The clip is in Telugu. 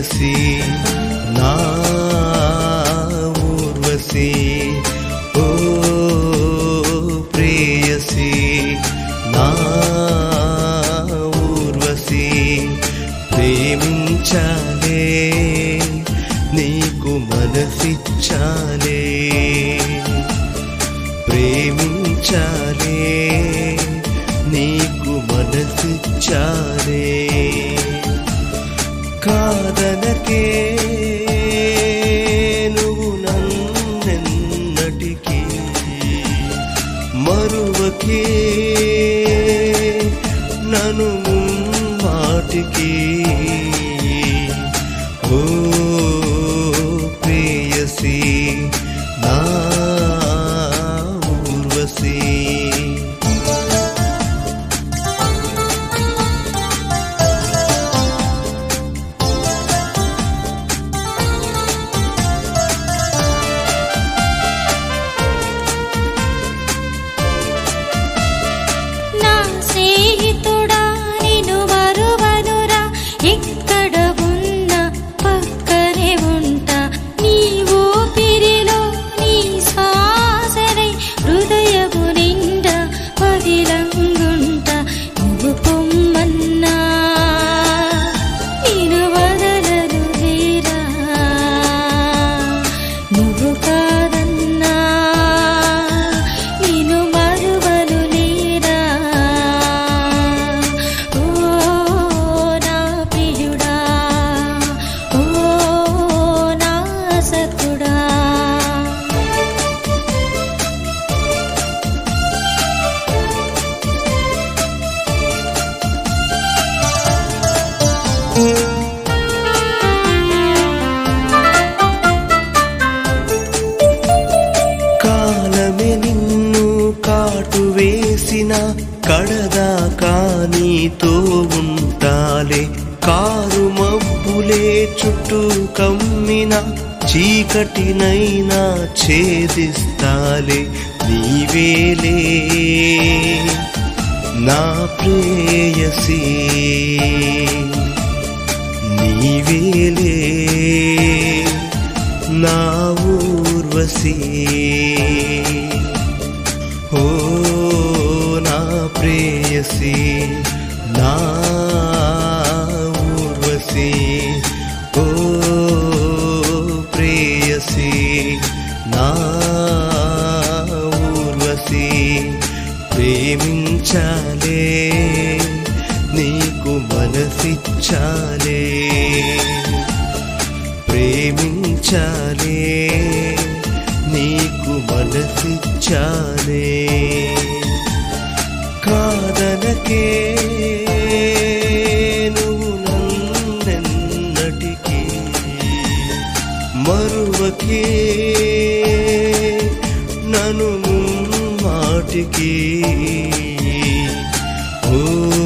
ప్రేయసి నా ఊర్వశి ఓ ప్రేయసి నా ఊర్వశి ప్రేమించాలే నీకు మనసిచ్చాలే ప్రేమించాలే నీకు మనసిచ్చాలే కాదనకే నువ్వు నన్నెన్నటికీ మరువకే నన్ను మాటికి ఓ ప్రేయసి నా ఊర్వశి నా స్నేహితుడా నిన్ను మరువనురా ఎక్కడ ఉన్నా పక్కనే ఉంటా నీ ఊపిరిలో నీ శ్వాసనై హృదయము నిండా పదిలంగుంటా నువ్వు పొమ్మన్నా నేను వదలను లేరా నువ్వు కాదన్నా నేను మరువను లేరా ఓ నా ప్రియుడా ఓ నా సకుడా కాలమే నిన్ను కాటు వేసిన కడదాకా నీతో ఉంటాలే కారు మబ్బులే చుట్టూ కమ్మిన చీకటినైనా ఛేదిస్తాలే నీవేలే నా ప్రేయసీ నీవేలే నా ఊర్వశి ఓ నా ప్రేయసి నా ఊర్వశి ఓ ప్రేయసి నా ఊర్వశి ప్రేమించాలే నీకు మనసిచ్చాలే ప్రేమించాలే నీకు మనసిచ్చాలే కాదనకే నువ్వు నన్నెన్నటికీ మరువకే నన్ను మాటికి ఓ